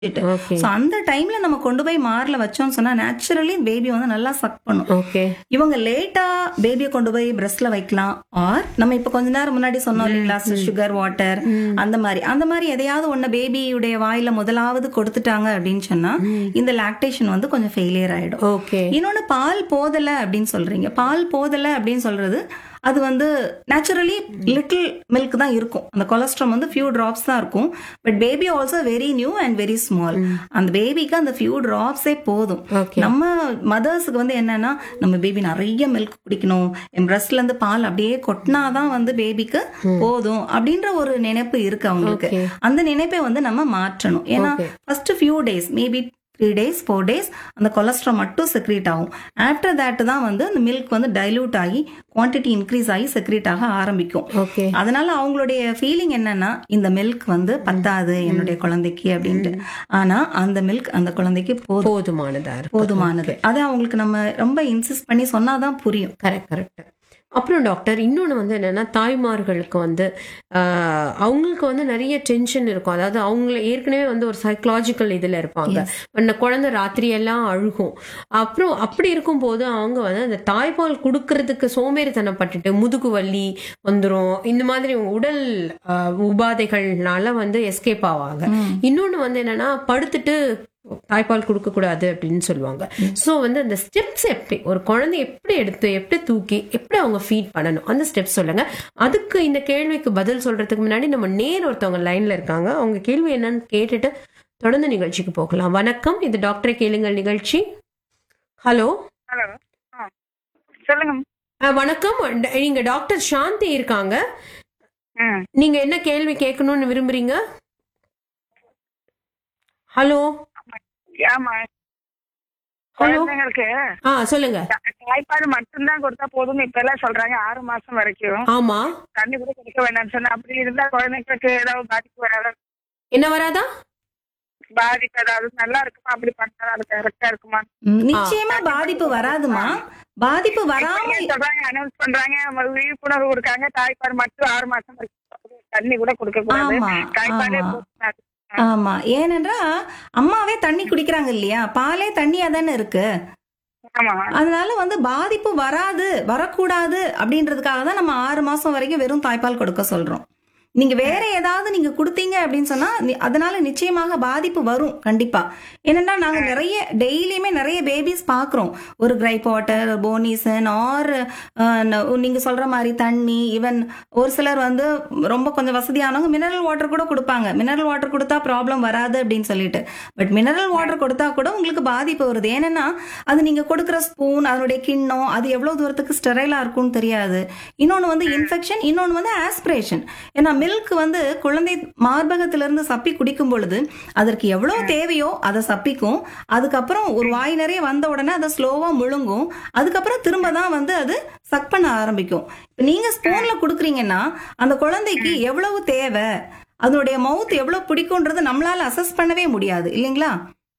Okay so அந்த டைம்ல நம்ம கொண்டு போய் மார்ல வச்சோம்னு சொன்னா நேச்சுரலி பேபி வந்து நல்லா சக் பண்ணும் ஓகே இவங்க லேட்டா பேபியை கொண்டு போய் பிரஸ்ட்ல வைக்கலாம் ஆர் நம்ம இப்ப கொஞ்ச நேரம் முன்னாடி சொன்னோம் இல்லைங்களா சுகர் வாட்டர் அந்த மாதிரி அந்த மாதிரி எதையாவது ஒண்ணு பேபியுடைய வாயில முதலாவது கொடுத்துட்டாங்க அப்படின்னு சொன்னா இந்த லாக்டேஷன் வந்து கொஞ்சம் ஃபெயிலியர் ஆயிடும் ஓகே இன்னொன்னு பால் போதல அப்படின்னு சொல்றீங்க பால் போதல அப்படின்னு சொல்றது அது வந்து நேச்சுரலி லிட்டில் மில்க் தான் இருக்கும் அந்த கொலஸ்ட்ரம் வந்து ஃபியூ டிராப்ஸ் தான் இருக்கும் but baby also very new and very small அந்த பேபிக்கு அந்த ஃபியூ டிராப்ஸே போதும் ஓகே நம்ம மதர்ஸுக்கு வந்து என்னன்னா நம்ம பேபி நிறைய மில்க் குடிக்கணும் என் பிரஸ்ட்ல இருந்து பால் அப்படியே கொட்டினாதான் வந்து பேபிக்கு போதும் அப்படின்ற ஒரு நினைப்பு இருக்கு அவங்களுக்கு Okay. அந்த நினைப்பை வந்து நம்ம மாற்றணும் ஏன்னா Okay. First few days maybe three days four days அந்த கொலஸ்ட்ரால் மட்டும் செக்ரேட் ஆகும் ஆஃப்டர் தேட் தான் வந்து அந்த மில்க் வந்து டைல்யூட் ஆகி குவான்டிட்டி இன்க்ரீஸ் ஆகி செக்ரேட் ஆக ஆரம்பிக்கும் ஓகே அதனால அவங்களுடைய ஃபீலிங் என்னன்னா இந்த மில்க் வந்து பத்தாது என்னுடைய குழந்தைக்கு அப்படின்ட்டு ஆனா அந்த மில்க் அந்த குழந்தைக்கு போதும் போதுமானதா இருக்கு போதுமானது அதை அவங்களுக்கு நம்ம ரொம்ப இன்சிஸ்ட் பண்ணி சொன்னாதான் புரியும் கரெக்ட் கரெக்ட் அப்புறம் டாக்டர் இன்னொன்று வந்து என்னன்னா தாய்மார்களுக்கு வந்து ஆஹ், அவங்களுக்கு வந்து நிறைய டென்ஷன் இருக்கும் அதாவது அவங்கள ஏற்கனவே வந்து ஒரு சைக்கலாஜிக்கல் இதில் இருப்பாங்க அந்த குழந்தை ராத்திரி எல்லாம் அழுகும் அப்புறம் அப்படி இருக்கும்போது அவங்க வந்து அந்த தாய்ப்பால் கொடுக்கறதுக்கு சோம்பேறித்தனப்பட்டுட்டு முதுகு வலி வந்துரும் இந்த மாதிரி உடல் ஆஹ், உபாதைகள்னால வந்து எஸ்கேப் ஆவாங்க இன்னொன்று வந்து என்னன்னா படுத்துட்டு தாய்ப்பால் கொடுக்க கூடாது அப்படின்னு சொல்லுவாங்க சோ வந்து அந்த ஸ்டெப்ஸ் எப்படி ஒரு குழந்தை எப்படி எடுத்து எப்படி தூக்கி எப்படி அவங்க ஃபீட் பண்ணணும் அந்த ஸ்டெப்ஸ் சொல்லுங்க அதுக்கு இந்த கேள்விக்கு பதில் சொல்றதுக்கு முன்னாடி நம்ம நேர் ஒருத்தவங்க லைன்ல இருக்காங்க அவங்க கேள்வி என்னன்னு கேட்டுட்டு தொடர்ந்து நிகழ்ச்சிக்கு போகலாம் வணக்கம் இது டாக்டரை கேளுங்கள் நிகழ்ச்சி ஹலோ ஹலோ ஆ சொல்லுங்க வணக்கம் ட- நீங்க டாக்டர் சாந்தி இருக்காங்க ம் நீங்க என்ன கேள்வி கேட்கணும்னு விரும்புறீங்க ஹலோ ஆமா ஹலோ குழந்தைங்களுக்கு ஆ சொல்லுங்க தா- தாய்ப்பால் மட்டும்தான் கொடுத்தா போதும்னு இப்ப எல்லாம் சொல்றாங்க ஆறு மாசம் வரைக்கும் ஆமா தண்ணி கூட கொடுக்க வேண்டாம்னு சொன்னா அப்படி இருந்தா குழந்தைங்களுக்கு ஏதாவது பாதிப்பு வராத என்ன வராதா பாதிப்பு ஏதாவது நல்லா இருக்குமா அப்படி பண்ணா அது கரெக்டா இருக்குமா ம், நிச்சயமா பாதிப்பு வராதுமா பாதிப்பு வராம இப்படியே சொல்றாங்க அனௌன்ஸ் பண்றாங்க நம்ம விழிப்புணர்வு கொடுக்காங்க தாய்ப்பால் மட்டும் ஆறு மாசம் வரைக்கும் தண்ணி கூட கொடுக்க கூடாது ஆமா, தாய்ப்பாலே ஆமா. போதும். ஆமா ஏனென்றா அம்மாவே தண்ணி குடிக்கிறாங்க இல்லையா பாலே தண்ணியா தானே இருக்கு ஆமா அதனால வந்து பாதிப்பு வராது வரக்கூடாது அப்படின்றதுக்காக தான் நம்ம ஆறு மாசம் வரைக்கும் வெறும் தாய்ப்பால் கொடுக்க சொல்றோம் நீங்க வேற ஏதாவது நீங்க கொடுத்தீங்க அப்படின்னு சொன்னா நி- அதனால நிச்சயமாக பாதிப்பு வரும் கண்டிப்பா ஏனென்னா நாங்க நிறைய டெய்லியுமே நிறைய பேபிஸ் பாக்குறோம் ஒரு கிரைப் வாட்டர் போனிசன் ஆர் நீங்க சொல்ற மாதிரி தண்ணி ஈவன் ஒரு சிலர் வந்து ரொம்ப கொஞ்சம் வசதியானவங்க மினரல் வாட்டர் கூட கொடுப்பாங்க மினரல் வாட்டர் கொடுத்தா ப்ராப்ளம் வராது அப்படின்னு சொல்லிட்டு பட் மினரல் வாட்டர் கொடுத்தா கூட உங்களுக்கு பாதிப்பு வருது ஏன்னா அது நீங்க கொடுக்குற ஸ்பூன் அதனுடைய கிண்ணம் அது எவ்வளவு தூரத்துக்கு ஸ்டெரைலா இருக்கும்னு தெரியாது இன்னொன்னு வந்து இன்ஃபெக்ஷன் இன்னொன்னு வந்து ஆஸ்பிரேஷன் ஏன்னா மில்க் வந்து குழந்தை மார்பகத்திலிருந்து சப்பி குடிக்கும் பொழுது அதற்கு எவ்வளவு தேவையோ அதை சப்பிக்கும் அதுக்கப்புறம் ஒரு வாய் நிறைய வந்த உடனே அதை ஸ்லோவா முழுங்கும் அதுக்கப்புறம் திரும்ப தான் வந்து அது சக் பண்ண ஆரம்பிக்கும் இப்ப நீங்க ஸ்பூன்ல குடுக்குறீங்கன்னா அந்த குழந்தைக்கு எவ்வளவு தேவை அதனுடைய மவுத் எவ்வளவு பிடிக்கும்ன்றது நம்மளால அசஸ் பண்ணவே முடியாது இல்லைங்களா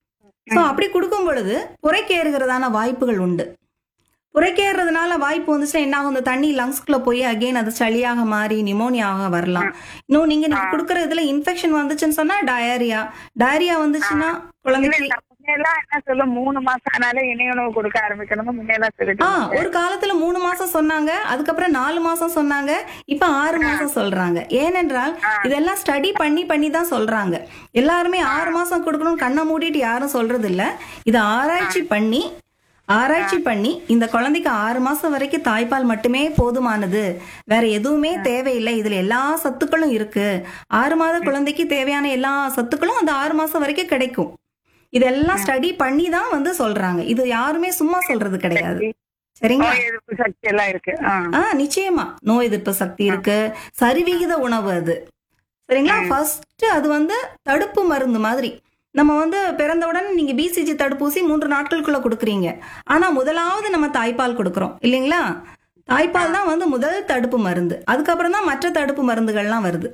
சோ அப்படி கொடுக்கும் பொழுது புரைக்கேறுகிறதான வாய்ப்புகள் உண்டு புரைக்கேறதுனால வாய்ப்பு வந்துச்சுன்னா என்ன ஆகும் இந்த தண்ணி லங்ஸ்குள்ள போய் அகைன் அது சளியாக மாறி நிமோனியாக வரலாம் இன்னும் நீங்க நீங்க கொடுக்குற இதுல இன்ஃபெக்ஷன் வந்துச்சுன்னு சொன்னா டயரியா டயரியா வந்துச்சுன்னா குழந்தைக்கு இல்ல, முன்னையெல்லாம் என்ன சொல்ல மூணு மாசம் ஆனாலே இணை உணவு கொடுக்க ஆரம்பிக்கணும் முன்னையெல்லாம் ஆ சொல்லிட்டு ஒரு காலத்துல மூணு மாசம் சொன்னாங்க அதுக்கப்புறம் நாலு மாசம் சொன்னாங்க இப்ப ஆறு மாசம் சொல்றாங்க ஏனென்றால் இதெல்லாம் ஸ்டடி பண்ணி பண்ணி தான் சொல்றாங்க எல்லாருமே ஆறு மாசம் கொடுக்கணும் கண்ணை மூடிட்டு யாரும் சொல்றது இல்ல இதை ஆராய்ச்சி பண்ணி ஆராய்ச்சி பண்ணி இந்த குழந்தைக்கு ஆறு மாசம் வரைக்கும் தாய்ப்பால் மட்டுமே போதுமானது வேற எதுவுமே தேவையில்லை இதுல எல்லா சத்துக்களும் இருக்கு ஆறு மாத குழந்தைக்கு தேவையான எல்லா சத்துக்களும் அந்த ஆறு மாசம் வரைக்கும் கிடைக்கும் இதெல்லாம் ஸ்டடி பண்ணி தான் வந்து சொல்றாங்க இது யாருமே சும்மா சொல்றது கிடையாது சரிங்களா நோய் எதிர்ப்பு சக்தி எல்லாம் இருக்கு ஆ. ஆ நிச்சயமா நோய் எதிர்ப்பு சக்தி இருக்கு சரிவிகித உணவு அது சரிங்களா ஃபர்ஸ்ட் அது வந்து தடுப்பு மருந்து மாதிரி நம்ம வந்து பிறந்தவுடன் நீங்க பிசிஜி தடுப்பூசி மூன்று நாட்களுக்குள்ள கொடுக்குறீங்க ஆனா முதலாவது நம்ம தாய்ப்பால் கொடுக்குறோம் இல்லைங்களா தாய்ப்பால் தான் வந்து முதல் தடுப்பு மருந்து அதுக்கப்புறம் தான் மற்ற தடுப்பு மருந்துகள்லாம் வருது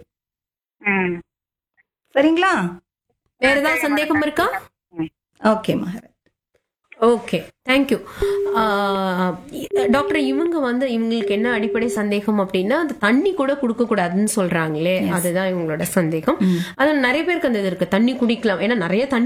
ம். சரிங்களா வேற ஏதாவது சந்தேகம் இருக்கா ஓகே மகர் ஓகே தேங்க்யூ டாக்டர் இவங்க வந்து இவங்களுக்கு என்ன அடிப்படை சந்தேகம் அப்படின்னா அந்த தண்ணி கூட கொடுக்க கூடாதுன்னு சொல்றாங்களே அதுதான் இவங்களோட சந்தேகம் அது நிறைய பேருக்கு அந்த இது இருக்கு தண்ணி குடிக்கலாம் ஏன்னா நிறைய தண்ணி